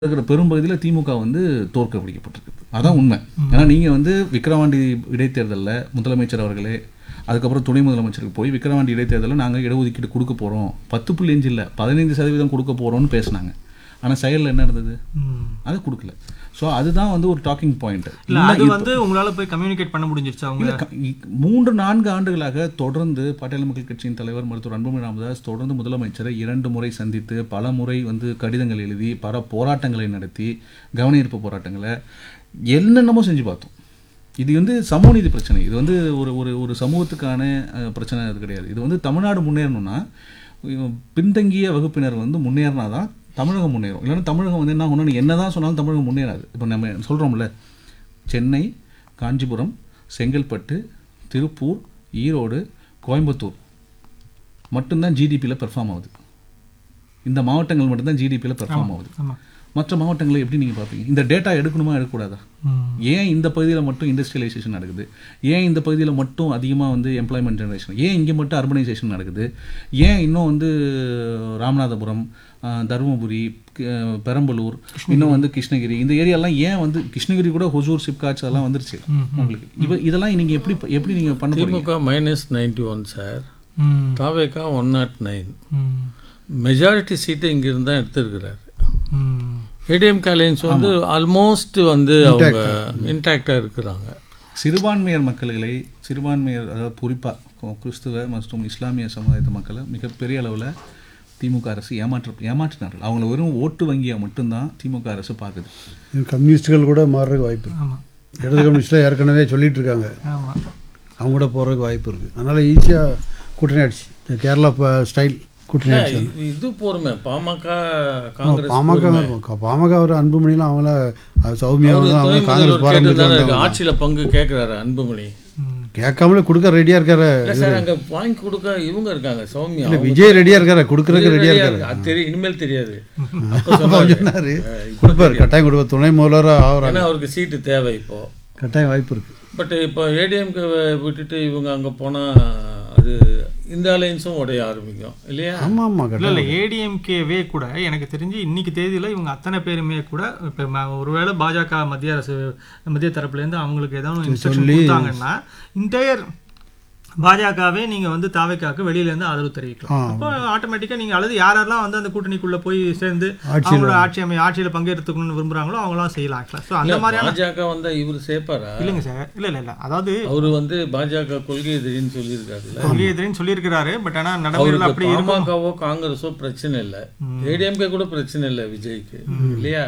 இருக்கிற பெரும்பகுதியில் திமுக வந்து தோற்கடிக்கப்பட்டிருக்கு அதான் உண்மை ஏன்னா நீங்கள் வந்து விக்கிரவாண்டி இடைத்தேர்தலில் முதலமைச்சர் அவர்களே அதுக்கப்புறம் துணை முதலமைச்சருக்கு போய் விக்கிரவாண்டி இடைத்தேர்தலில் நாங்கள் இடஒதுக்கீடு கொடுக்க போகிறோம் பத்து புள்ளி அஞ்சு இல்லை பதினைந்து சதவீதம் கொடுக்க போகிறோம்னு பேசுனாங்க ஆனால் செயலில் என்ன இருந்தது ம். அது கொடுக்கல ஸோ அதுதான் வந்து ஒரு டாக்கிங் பாயிண்ட் இல்ல அது வந்து உங்களால போய் கம்யூனிகேட் பண்ண முடிஞ்சிருச்சு அவங்க இல்ல, க- இ- மூன்று நான்கு ஆண்டுகளாக தொடர்ந்து பாட்டாளி மக்கள் கட்சியின் தலைவர் மருத்துவர் அன்புமணி ராமதாஸ் தொடர்ந்து முதலமைச்சரை இரண்டு முறை சந்தித்து பல முறை வந்து கடிதங்கள் எழுதி பல போராட்டங்களை நடத்தி கவனஈர்ப்பு போராட்டங்களை என்னென்னமோ செஞ்சு பார்த்தோம் இது வந்து சமூக நீதி பிரச்சனை இது வந்து ஒரு ஒரு ஒரு சமூகத்துக்கான அஹ், பிரச்சனை இது கிடையாது இது வந்து தமிழ்நாடு முன்னேறணும்னா இவன் பின்தங்கிய வகுப்பினர் வந்து முன்னேறினா தான் தமிழகம் முன்னேறும் இல்லைன்னா தமிழகம் வந்து என்ன ஒன்று என்ன தான் சொன்னாலும் தமிழகம் முன்னேறாது இப்போ நம்ம சொல்கிறோம்ல சென்னை காஞ்சிபுரம் செங்கல்பட்டு திருப்பூர் ஈரோடு கோயம்புத்தூர் மட்டும்தான் ஜிடிபியில் பெர்ஃபார்ம் ஆகுது இந்த மாவட்டங்கள் மட்டும்தான் ஜிடிபியில் பெர்ஃபார்ம் ஆகுது ஆமா மற்ற மாவட்டங்களை எப்படி நீங்கள் பார்ப்பீங்க இந்த டேட்டா எடுக்கணுமா எடுக்கக்கூடாதா ம். ஏன் இந்த பகுதியில் மட்டும் இண்டஸ்ட்ரியலைசேஷன் நடக்குது ஏன் இந்த பகுதியில் மட்டும் அதிகமாக வந்து எம்ப்ளாய்மெண்ட் ஜெனரேஷன் ஏன் இங்கே மட்டும் அர்பனைசேஷன் நடக்குது ஏன் இன்னும் வந்து ராமநாதபுரம் ஆஹ், தருமபுரி க- பெரம்பலூர் இன்னும் வந்து கிருஷ்ணகிரி இந்த ஏரியாலாம் ஏன் வந்து கிருஷ்ணகிரி கூட ஹொசூர் சிப்காட்ஸ் அதெல்லாம் வந்துருச்சு உங்களுக்கு இவ இதெல்லாம் நீங்கள் எப்படி எப்படி நீங்கள் பண்ண போறீங்க DMK minus ninety one sir ம். தாவேக்கா ஒன் நாட் நைன் ம். மெஜாரிட்டி சீட்டை இங்கிருந்து தான் எடுத்திருக்கிறாரு ம். ஏடிஎம் அலையன்ஸ் வந்து ஆல்மோஸ்ட் வந்து அவங்க இன்டாக்டாக இருக்கிறாங்க சிறுபான்மையர் மக்களை சிறுபான்மையர் அதாவது குறிப்பாக கிறிஸ்துவ மற்றும் இஸ்லாமிய சமுதாயத்து மக்களை மிகப்பெரிய அளவில் திமுக அரசு ஏமாற்ற ஏமாற்றினார்கள் அவங்கள வெறும் ஓட்டு வங்கியை மட்டும்தான் திமுக அரசு பார்க்குது இது கம்யூனிஸ்டுகள் கூட மாறுறதுக்கு வாய்ப்பு இருக்கு ஆமா இடது கம்யூனிஸ்டில் ஏற்கனவே சொல்லிட்டு இருக்காங்க ஆமா அவங்க கூட போகிறதுக்கு வாய்ப்பு இருக்குது அதனால் ஈஸியாக கூட்டணி ஆயிடுச்சு இந்த கேரளா ப- ஸ்டைல் கூட்டணி ஆயிடுச்சு இது- இது போருமே பாமக காங்கிரஸ் பாமக பாமக அவர் அன்புமணிலாம் அவங்கள அது சௌமியாவும் அவரு அவங்க துணை காங்கிரஸ் முதல்வர் பாரம்பரியத்தில் கேட்டுதானே இருக்கு. வந்தவங்க. ஆட்சியில பங்கு கேட்கிறாரு அன்புமணி ம். கேட்காமலே கொடுக்க ரெடியாக இருக்காரு இல்ல சார் அங்க வாங்கி கொடுக்க இவங்க இருக்காங்க சௌமியா இல்லை அவங்க விஜய் ரெடியாக இருக்காரு கொடுக்குறதுக்கு ரெடியாக ரெடியா இருக்காரு இருக்கு. அது தெரியும் இனிமேல் தெரியாது அப்ப அப்போ சொன்னாரு. சொன்னார் கொடுப்பாரு கட்டாயம் கொடுப்பார் துணை முதல்வராக ஆகிறாங்க ஏன்னா அவருக்கு சீட்டு தேவை இப்போ கட்டாயம் வாய்ப்பு இருக்குது பட் இப்போ ஏடிஎம்கே விட்டுட்டு இவங்க அங்க போனா அது இந்த அலையன்ஸும் உடைய ஆரம்பிக்கும் இல்லையா ஆமாம் ஆமாம் இல்ல கட்டாயம் இல்ல ஏடிஎம்கேவே கூட எனக்கு தெரிஞ்சு இன்னைக்கு தேதியில இவங்க அத்தனை பேருமே கூட இப்ப ம- ஒருவேளை பாஜக மத்திய அரசு மத்திய தரப்புல இருந்து அவங்களுக்கு ஏதாவது இன்ஸ்ட்ரக்ஷன் கொடுத்தாங்கன்னா இன்டையர் பாஜகவே நீங்க வந்து தாவைக்காக்கு வெளியில இருந்து ஆதரவு தெரிவிக்கலாம் அப்போ ஆட்டோமேட்டிக்கா நீங்க அல்லது யாரெல்லாம் வந்து அந்த கூட்டணிக்குள்ள போய் சேர்ந்து அவங்களோட ஆட்சி அமை ஆட்சியில பங்கேற்றுக்கணும்னு விரும்புறாங்களோ அவங்களாம் செய்யலாம் ஆக்சுவலா ஸோ அந்த மாதிரியான பாஜக வந்தா இவர் சேர்ப்பாரா இல்லைங்க சார் இல்ல இல்ல இல்ல அதாவது அவரு வந்து பாஜக கொள்கை எதிரின்னு சொல்லியிருக்காருல்ல வெளியேதுன்னு சொல்லியிருக்கிறாரு பட் ஆனா நடைமுறையில் அப்படி அவருக்கு இருக்கும் பாமகவோ காங்கிரஸோ பிரச்சனை இல்லை ஏடிஎம்கே கூட பிரச்சனை இல்லை விஜய்க்கு இல்லையா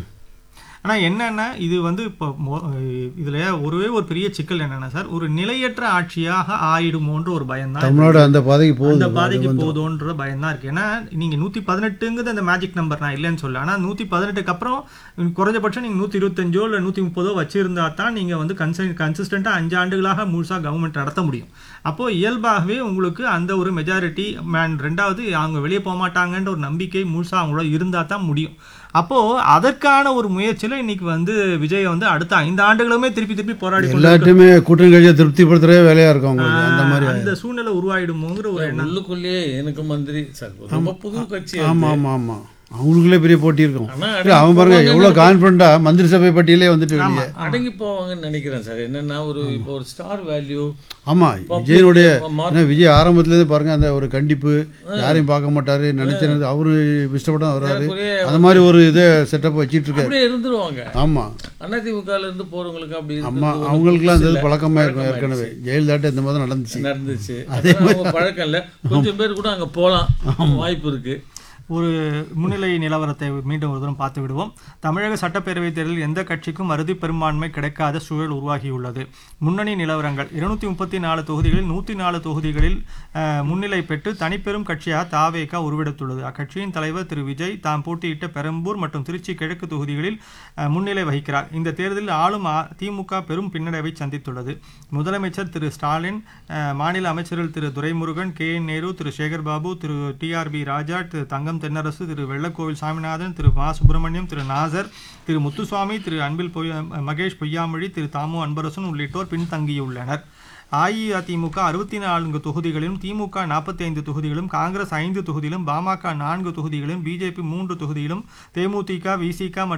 ஆனா என்னன்னா இது வந்து இப்போ மொ- இதுல ஒருவே ஒரு பெரிய சிக்கல் என்னன்னா சார் ஒரு நிலையற்ற ஆட்சியாக ஆயிடுமோன்ற ஒரு பயம் தான் தமிழ்நாடு அந்த பாதைக்கு போகுது அந்த பாதைக்கு போதுன்ற பயம் தான் இருக்கு ஏன்னா நீங்க நூத்தி பதினெட்டுங்கிறது அந்த மேஜிக் நம்பர் நான் இல்லைன்னு சொல்ல ஆனா நூத்தி பதினெட்டுக்கு அப்புறம் குறைஞ்சபட்சம் நீங்க நூத்தி இருபத்தஞ்சோ இல்ல நூத்தி முப்பதோ வச்சிருந்தா தான் நீங்க வந்து கன்சன் கன்சிஸ்டண்டா அஞ்சு ஆண்டுகளாக முழுசா கவர்மெண்ட் நடத்த முடியும் அப்போ இயல்பாகவே உங்களுக்கு அந்த ஒரு மெஜாரிட்டி மேன் ரெண்டாவது அவங்க வெளியே போக மாட்டாங்கன்ற ஒரு நம்பிக்கை முழுசா அவங்களோட இருந்தா தான் முடியும் அப்போ அதற்கான ஒரு முயற்சியில இன்னைக்கு வந்து விஜய் வந்து அடுத்த ஐந்து ஆண்டுகளுமே திருப்பி திருப்பி போராடி கொண்டு எல்லாத்தையுமே கூட்டணி கட்சியை திருப்திப்படுத்துறதே வேலையாக இருக்கும் அவங்களுக்கு அந்த மாதிரி அந்த சூழ்நிலை உருவாயிடுமோங்கிற ஒரு எண்ணம் உள்ளுக்குள்ளேயே எனக்கு மந்திரி சார் ரொம்ப புது கட்சி ஆமாம் ஆமாம் ஆமாம் அவங்களுக்குள்ளே பெரிய போட்டி இருக்கும் ஆனா இல்ல, அவன் பாருங்க எவ்வளோ கான்ஃபிடண்ட்டாக மந்திரி சபை பட்டியலே வந்துட்டு வெளியே அடங்கி போவாங்கன்னு நினைக்கிறேன் சார் என்னன்னா ஒரு இப்போ ஒரு ஸ்டார் வேல்யூ ஆமாம் விஜயனுடைய மார்க் ஏன்னா விஜய் ஆரம்பத்துலேருந்து பாருங்க அந்த ஒரு கண்டிப்பு யாரையும் பார்க்க மாட்டாரு நினைச்சது அவரு இஷ்டப்பட்டு வர்றாரு அந்த மாதிரி ஒரு இதை செட்டப் வச்சிட்டு இருக்காரு அப்படியே இருந்துருவாங்க ஆமாம் அதிமுகல இருந்து போறவங்களுக்கு அப்படி அம்மா இருக்கிறது அவங்களுக்குலாம் அந்த இது பழக்கமாக இருக்கும் ஏற்கனவே ஜெயலலிதாட்ட இந்த மாதிரி நடந்துச்சு நடந்துச்சு அதெல்லாம் அவங்க பழக்கம் இல்ல கொஞ்சம் பேர் கூட அங்க போலாம் வாய்ப்பு இருக்கு ஒரு முன்னிலை நிலவரத்தை மீண்டும் ஒரு தூரம் பார்த்து விடுவோம் தமிழக சட்டப்பேரவைத் தேர்தலில் எந்த கட்சிக்கும் அறுதி பெரும்பான்மை கிடைக்காத சூழல் உருவாகியுள்ளது முன்னணி நிலவரங்கள் இருநூத்தி முப்பத்தி நாலு தொகுதிகளில் நூற்றி நாலு தொகுதிகளில் அஹ், முன்னிலை பெற்று தனிப்பெரும் கட்சியாக தாவேகா உருவெடுத்துள்ளது அக்கட்சியின் தலைவர் திரு விஜய் தாம் போட்டியிட்ட பெரம்பூர் மற்றும் திருச்சி கிழக்கு தொகுதிகளில் அஹ், முன்னிலை வகிக்கிறார் இந்த தேர்தலில் ஆளும் அ- திமுக பெரும் பின்னடைவை சந்தித்துள்ளது முதலமைச்சர் திரு ஸ்டாலின் அஹ், மாநில அமைச்சர்கள் திரு துரைமுருகன் கே என் நேரு திரு சேகர் பாபு திரு டிஆர்பி ராஜா திரு தங்கம் தென்னரசு திரு வெள்ளக்கோவில் சாமிநாதன் திரு மா சுப்பிரமணியம் திரு நாசர் திரு முத்துசுவாமி திரு அன்பில் பொய்யா மகேஷ் பொய்யாமொழி திரு தாமு அன்பரசன் உள்ளிட்டோர் பின்தங்கியுள்ளனர் அஇஅதிமுக அறுபத்தி நான்கு தொகுதிகளிலும் திமுக நாற்பத்தி ஐந்து தொகுதிகளும் காங்கிரஸ் ஐந்து தொகுதியிலும் பாமக நான்கு தொகுதிகளும் பிஜேபி மூன்று தொகுதியிலும் தேமுதிக விசிக மற்றும்